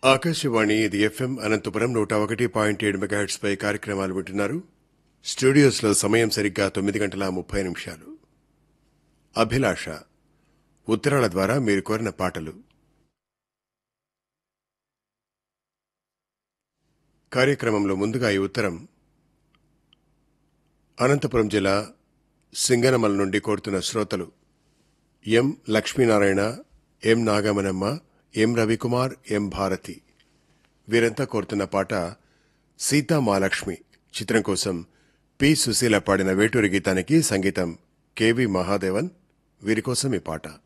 ఆకాశవాణి ఇది ఎఫ్ఎం అనంతపురం నూట ఒకటి పాయింట్ ఏడు మెగాహెట్స్ పై కార్యక్రమాలు వింటున్నారు స్టూడియోస్లో సమయం సరిగ్గా తొమ్మిది గంటల ముప్పై నిమిషాలు అభిలాష ఉత్తరాల ద్వారా మీరు కోరిన పాటలు కార్యక్రమంలో ముందుగా ఈ ఉత్తరం అనంతపురం జిల్లా సింగనమల నుండి కోరుతున్న శ్రోతలు ఎం లక్ష్మీనారాయణ ఎం నాగమనమ్మ ఎం రవికుమార్ ఎం భారతి వీరంతా కోరుతున్న పాట సీతామాలక్ష్మి చిత్రం కోసం పి సుశీల పాడిన వేటూరి గీతానికి సంగీతం కెవి మహాదేవన్ వీరి కోసం ఈ పాట